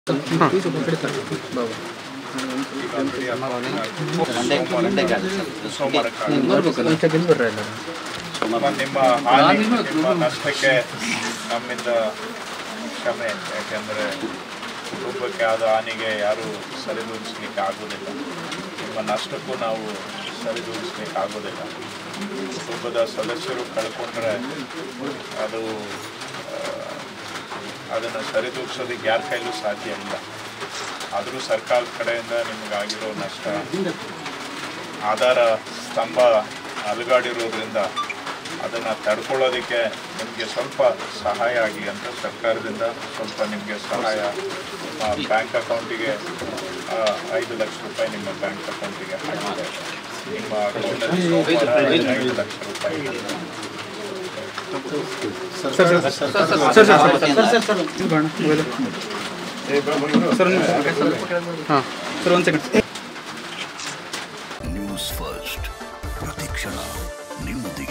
ನಮ್ಮ ನಿಮ್ಮ ಹಾನಿ ನಿಮ್ಮ ನಷ್ಟಕ್ಕೆ ನಮ್ಮಿಂದ ಕ್ಷಮೆ ಯಾಕೆಂದರೆ ಕುಟುಂಬಕ್ಕೆ ಆದ ಹಾನಿಗೆ ಯಾರು ಸರಿದೂಗಿಸ್ಲಿಕ್ಕೆ ಆಗೋದಿಲ್ಲ ನಿಮ್ಮ ನಷ್ಟಕ್ಕೂ ನಾವು ಸರಿದೂಗಿಸ್ಲಿಕ್ಕೆ ಆಗೋದಿಲ್ಲ ಕುಟುಂಬದ ಸದಸ್ಯರು ಕಳ್ಕೊಂಡ್ರೆ ಅದು ಅದನ್ನು ಸರಿದೂಗಿಸೋದಕ್ಕೆ ಯಾರ ಕೈಲೂ ಸಾಧ್ಯ ಇಲ್ಲ ಆದರೂ ಸರ್ಕಾರದ ಕಡೆಯಿಂದ ನಿಮಗಾಗಿರೋ ನಷ್ಟ ಆಧಾರ ಸ್ತಂಭ ಅಲುಗಾಡಿರೋದ್ರಿಂದ ಅದನ್ನು ತಡ್ಕೊಳ್ಳೋದಕ್ಕೆ ನಿಮಗೆ ಸ್ವಲ್ಪ ಸಹಾಯ ಆಗಲಿ ಅಂತ ಸರ್ಕಾರದಿಂದ ಸ್ವಲ್ಪ ನಿಮಗೆ ಸಹಾಯ ನಿಮ್ಮ ಬ್ಯಾಂಕ್ ಅಕೌಂಟಿಗೆ ಆ, ಐದು ಲಕ್ಷ ರೂಪಾಯಿ ನಿಮ್ಮ ಬ್ಯಾಂಕ್ ಅಕೌಂಟಿಗೆ ಹಾಕಿದೆ ನಿಮ್ಮ ಅಕೌಂಟಲ್ಲಿ ಸೋಮವಾರ ಐದು ಲಕ್ಷ ರೂಪಾಯಿ ಇದೆ. Sir sir sir sir sir sir ಇದು ಬೇಡ ಮೊಬೈಲ್ ಸರ್ ಹಾಂ ಸರ್ ಒಂದು ಸೆಕೆಂಡ್ ನ್ಯೂಸ್ ಫಸ್ಟ್ ಪ್ರತಿಕ್ಷಣ ನಿಮ್ಮೊಂದಿಗೆ